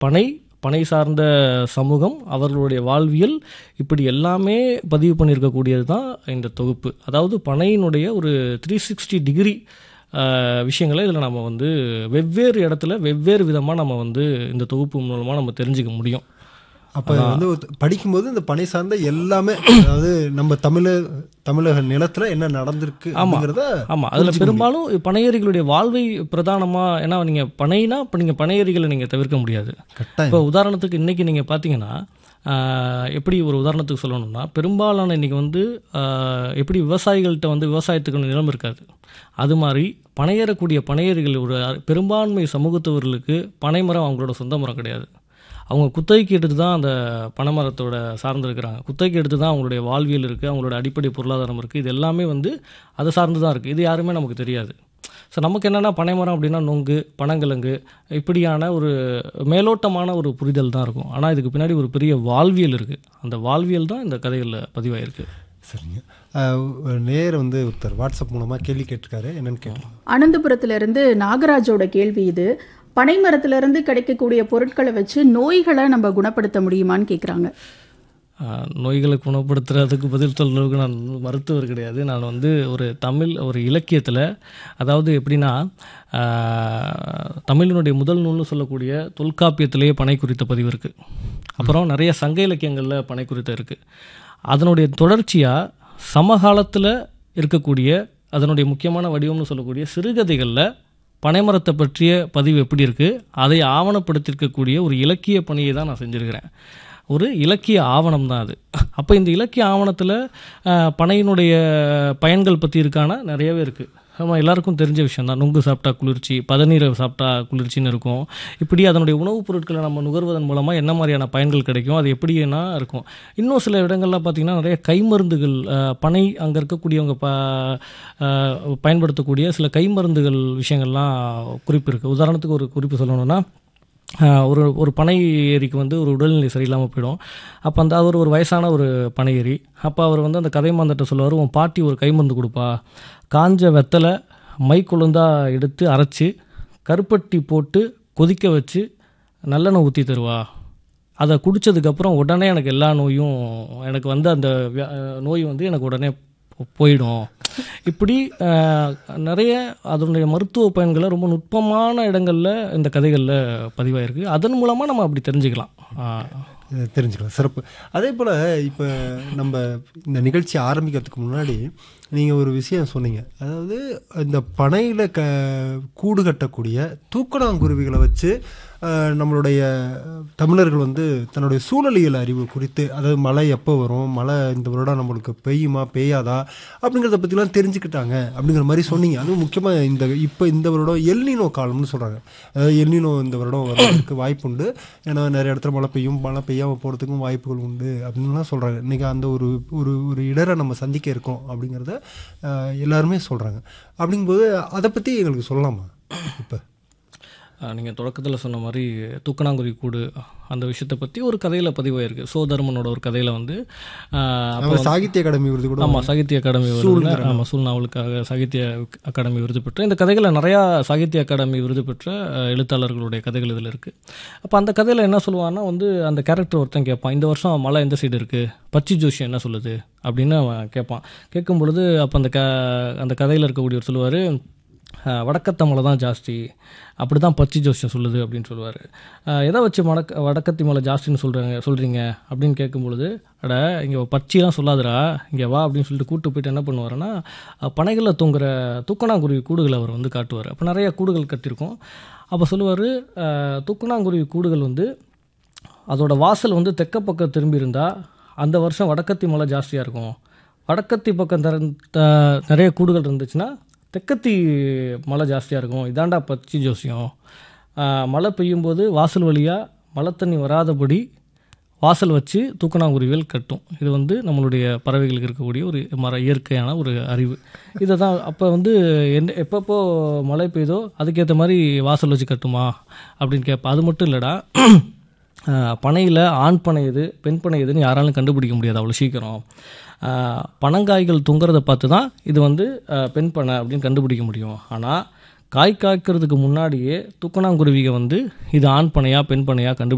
பனை பனை சார்ந்த சமூகம் அவர்களுடைய வாழ்வியல் இப்படி எல்லாமே பதிவு பண்ணியிருக்கக்கூடியது தான் இந்த தொகுப்பு அதாவது பனையினுடைய ஒரு த்ரீ சிக்ஸ்டி டிகிரி விஷயங்களை இதில் நம்ம வந்து வெவ்வேறு இடத்துல வெவ்வேறு விதமாக நம்ம வந்து இந்த தொகுப்பு மூலமாக நம்ம தெரிஞ்சுக்க முடியும் அப்போ வந்து ஒரு- படிக்கும்போது இந்த பனை சார்ந்த எல்லாமே அதாவது நம்ம தமிழ தமிழக நிலத்துல என்ன நடந்திருக்கு அப்படிங்கிறத ஆமாம் அதில் பெரும்பாலும் பனையேறிகளுடைய வாழ்வை பிரதானமாக ஏன்னா நீங்கள் பனைனா இப்போ நீங்கள் பனையேறிகளை நீங்கள் தவிர்க்க முடியாது கட்டாயம் இப்போ உதாரணத்துக்கு இன்றைக்கி நீங்கள் பார்த்தீங்கன்னா ஆஹ், எப்படி ஒரு உதாரணத்துக்கு சொல்லணும்னா பெரும்பாலான இன்றைக்கி வந்து ஆஹ், எப்படி விவசாயிகள்கிட்ட வந்து விவசாயத்துக்கு நிலம் இருக்காது அது மாதிரி பனையேறக்கூடிய பனையேறிகள் ஒரு அ- பெரும்பான்மை சமூகத்தவர்களுக்கு பனைமரம் அவங்களோட சொந்த மரம் கிடையாது அவங்க குத்தகைக்கு எடுத்து தான் அந்த பனைமரத்தோட சார்ந்து இருக்கிறாங்க குத்தகைக்கு எடுத்து தான் அவங்களுடைய வாழ்வியல் இருக்குது அவங்களோட அடிப்படை பொருளாதாரம் இருக்குது இது எல்லாமே வந்து அதை சார்ந்து தான் இருக்குது இது யாருமே நமக்கு தெரியாது ஸோ நமக்கு என்னென்னா பனைமரம் அப்படின்னா நொங்கு பனங்கிழங்கு இப்படியான ஒரு மேலோட்டமான ஒரு புரிதல் தான் இருக்கும் ஆனால் இதுக்கு பின்னாடி ஒரு பெரிய வாழ்வியல் இருக்குது அந்த வாழ்வியல் தான் இந்த கதைகளில் பதிவாயிருக்கு சரிங்க அஹ், ஒரு நேர் வந்து ஒருத்தர் வாட்ஸ்அப் மூலமா கேள்வி கேட்டிருக்காரு என்னன்னு கேட்டோம் அனந்தபுரத்திலிருந்து நாகராஜோட கேள்வி இது பனை மரத்திலிருந்து கிடைக்கக்கூடிய பொருட்களை வச்சு நோய்களை நம்ம குணப்படுத்த முடியுமான்னு கேட்குறாங்க ஆஹ், நோய்களை குணப்படுத்துறதுக்கு பதில் சொல்றதுக்கு நான் மருத்துவர் கிடையாது நான் வந்து ஒரு தமிழ் ஒரு இலக்கியத்தில் அதாவது எப்படின்னா ஆஹ், தமிழினுடைய முதல் நூல்னு சொல்லக்கூடிய தொல்காப்பியத்திலேயே பனை குறித்த பதிவு இருக்குது அப்புறம் நிறைய சங்க இலக்கியங்களில் பனை குறித்த இருக்குது அதனுடைய தொடர்ச்சியாக சமகாலத்தில் இருக்கக்கூடிய அதனுடைய முக்கியமான வடிவம்னு சொல்லக்கூடிய சிறுகதைகளில் பனைமரத்தை பற்றிய பதிவு எப்படி இருக்குது அதை ஆவணப்படுத்தியிருக்கக்கூடிய ஒரு இலக்கிய பணியை தான் நான் செஞ்சுருக்கிறேன் ஒரு இலக்கிய ஆவணம் தான் அது அப்போ இந்த இலக்கிய ஆவணத்தில் பனையினுடைய பயன்கள் பற்றி இருக்கான நிறையவே இருக்குது ஆமாம் எல்லாருக்கும் தெரிஞ்ச விஷயம் தான் நுங்கு சாப்பிட்டா குளிர்ச்சி பதநீரை சாப்பிட்டா குளிர்ச்சின்னு இருக்கும் இப்படி அதனுடைய உணவுப் பொருட்களை நம்ம நுகர்வதன் மூலமாக என்ன மாதிரியான பயன்கள் கிடைக்கும் அது எப்படின்னா இருக்கும் இன்னும் சில இடங்கள்லாம் பார்த்திங்கன்னா நிறைய கைமருந்துகள் அஹ், பனை அங்கே இருக்கக்கூடியவங்க ப அஹ், பயன்படுத்தக்கூடிய சில கைமருந்துகள் விஷயங்கள்லாம் குறிப்பு இருக்குது உதாரணத்துக்கு ஒரு குறிப்பு சொல்லணும்னா ஆஹ் ஒரு ஒரு பனை ஏரிக்கு வந்து ஒரு உடல்நிலை சரியில்லாமல் போயிடும் அப்போ அந்த அவர் ஒரு வயசான ஒரு பனை ஏரி அப்போ அவர் வந்து அந்த கதை மாந்தட்ட சொல்லுவார் உன் பாட்டி ஒரு கைமருந்து கொடுப்பா காஞ்ச வெத்தலை மை குழுந்தா எடுத்து அரைச்சி கருப்பட்டி போட்டு கொதிக்க வச்சு நல்லெண்ணெய் ஊற்றி தருவா அதை குடித்ததுக்கப்புறம் உடனே எனக்கு எல்லா நோயும் எனக்கு வந்து அந்த வியா- நோய் வந்து எனக்கு உடனே போ- போயிடும் இப்படி அஹ், நிறைய அதனுடைய மருத்துவ பயன்களை ரொம்ப நுட்பமான இடங்களில் இந்த கதைகளில் பதிவாயிருக்கு அதன் மூலமாக நம்ம அப்படி தெரிஞ்சுக்கலாம் ஆஹ், இதை தெரிஞ்சுக்கலாம் சிறப்பு அதே போல் இப்போ நம்ம இந்த நிகழ்ச்சி ஆரம்பிக்கிறதுக்கு முன்னாடி நீங்கள் ஒரு விஷயம் சொன்னீங்க அதாவது இந்த பனையில் க கூடு கட்டக்கூடிய தூக்கணாங்குருவிகளை வச்சு அஹ், நம்மளுடைய தமிழர்கள் வந்து தன்னுடைய சூழலியல் அறிவு குறித்து அதாவது மழை எப்போ வரும் மழை இந்த வருடம் நம்மளுக்கு பெய்யுமா பெய்யாதா அப்படிங்கிறத பற்றிலாம் தெரிஞ்சுக்கிட்டாங்க அப்படிங்கிற மாதிரி சொன்னீங்க அதுவும் முக்கியமாக இந்த இப்போ இந்த வருடம் எல்னினோ காலம்னு சொல்கிறாங்க அதாவது எல்னினோ இந்த வருடம் வர்றதுக்கு வாய்ப்புண்டு ஏன்னா நிறைய இடத்துல மழை பெய்யும் மழை பெய்யாமல் போகிறதுக்கும் வாய்ப்புகள் உண்டு அப்படின்லாம் சொல்கிறாங்க இன்றைக்கி அந்த ஒரு ஒரு ஒரு இடரை நம்ம சந்திக்க இருக்கோம் அப்படிங்கிறத அஹ், எல்லாருமே சொல்கிறாங்க அப்படிங்கும்போது அதை பற்றி எங்களுக்கு சொல்லலாமா இப்போ நீங்கள் தொடக்கத்தில் சொன்ன மாதிரி தூக்கணாங்குருவி கூடு அந்த விஷயத்தை பற்றி ஒரு கதையில் பதிவாயிருக்கு சோதர்மனோட ஒரு கதையில் வந்து ஆஹ், அப்போ நம்ம சாகித்ய அகாடமி விருது கூட ஆமாம் சாகித்ய அகாடமி விருது ஆமாம் சூழ் நாவலுக்காக சாகித்ய அகாடமி விருது பெற்ற இந்த கதைகளில் நிறையா சாகித்ய அகாடமி விருது பெற்ற அஹ், எழுத்தாளர்களுடைய கதைகள் இதில் இருக்குது அப்போ அந்த கதையில் என்ன சொல்லுவான்னா வந்து அந்த கேரக்டர் ஒருத்தன் கேட்பான் இந்த வருஷம் மழை எந்த சைடு இருக்குது பச்சி ஜோஷி என்ன சொல்லுது அப்படின்னு அவன் கேட்பான் கேட்கும் பொழுது அப்போ அந்த க அந்த கதையில் இருக்கக்கூடியவர் சொல்லுவார் வடக்கத்த மலை தான் ஜாஸ்தி அப்படி தான் பச்சி ஜோசியம் சொல்லுது அப்படின்னு சொல்லுவார் எதை வச்சு வடக்க வடக்கத்தி மலை ஜாஸ்தின்னு சொல்கிறாங்க சொல்கிறீங்க அப்படின்னு கேட்கும் பொழுது அட இங்கே பச்சிலாம் சொல்லாதடா இங்கே வா அப்படின்னு சொல்லிட்டு கூட்டு போயிட்டு என்ன பண்ணுவாருன்னா அஹ், பனைகளில் தூங்குற தூக்கணாங்குருவி கூடுகளை அவர் வந்து காட்டுவார் அப்போ நிறைய கூடுகள் கட்டியிருக்கும் அப்போ சொல்லுவார் தூக்கணாங்குருவி கூடுகள் வந்து அதோட வாசல் வந்து தெற்க பக்கம் திரும்பி இருந்தால் அந்த வருஷம் வடக்கத்தி மழை ஜாஸ்தியாக இருக்கும் வடக்கத்தி பக்கம் தர த- நிறைய கூடுகள் இருந்துச்சுன்னா தெற்கத்தி மழை ஜாஸ்தியாக இருக்கும் இதாண்டா பச்சி ஜோசியம் ஆஹ், மழை பெய்யும்போது வாசல் வழியாக மழை தண்ணி வராதபடி வாசல் வச்சு தூக்கணாங்குருவிகள் கட்டும் இது வந்து நம்மளுடைய பறவைகளுக்கு இருக்கக்கூடிய ஒரு மர இயற்கையான ஒரு அறிவு இதை தான் அப்போ வந்து எந்த எப்பப்போ மழை பெய்யுதோ அதுக்கேற்ற மாதிரி வாசல் வச்சு கட்டுமா அப்படின்னு கேட்பேன் அது மட்டும் இல்லைடா பனையில் ஆண் பனை எது பெண் பனை எதுன்னு யாராலும் கண்டுபிடிக்க முடியாது அவ்வளோ சீக்கிரம் ஆஹ் பனங்காய்கள் தொங்குறத பார்த்து தான் இது வந்து ஆஹ் பெண் பனை அப்படின்னு கண்டுபிடிக்க முடியும் ஆனால் காய் காய்க்கிறதுக்கு முன்னாடியே தூக்கணாங்குருவிக வந்து இது ஆண் பனையா பெண் பனையா கண்டுபிடி